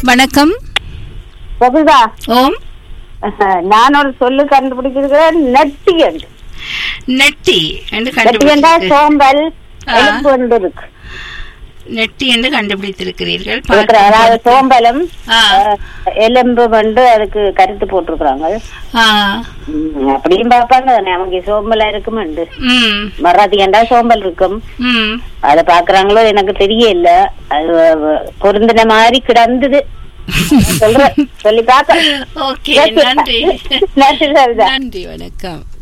வணக்கம் சகுதா ஓம் நான் ஒரு சொல்லு கண்டுபிடிச்சிருக்கிறேன் நெட்டி என்று நெட்டி என்று நெட்டி என்றா கண்டுபிடித்து சோம்பல் ஆ. எலும்பு என்று இருக்கு நெட்டி என்று கண்டுபிடித்திருக்கிறீர்கள் இருக்கிற அதாவது சோம்பலும் ஆ. அஹ், எலும்பு வந்து அதுக்கு கருத்து போட்டிருக்கிறாங்க ஆ. ம், அப்படியும் பார்ப்பாங்க நமக்கு சோம்பலா இருக்குமெண்டு ம் மறாதி என்றா சோம்பல் இருக்கும் ம் அத பாக்குறாங்களோ எனக்கு தெரியல அது அஹ், பொருந்தின மாதிரி கிடந்தது சொல்றேன் சொல்லி பார்க்க ஓகே நன்றி நன்றி சரிதா நன்றி வணக்கம்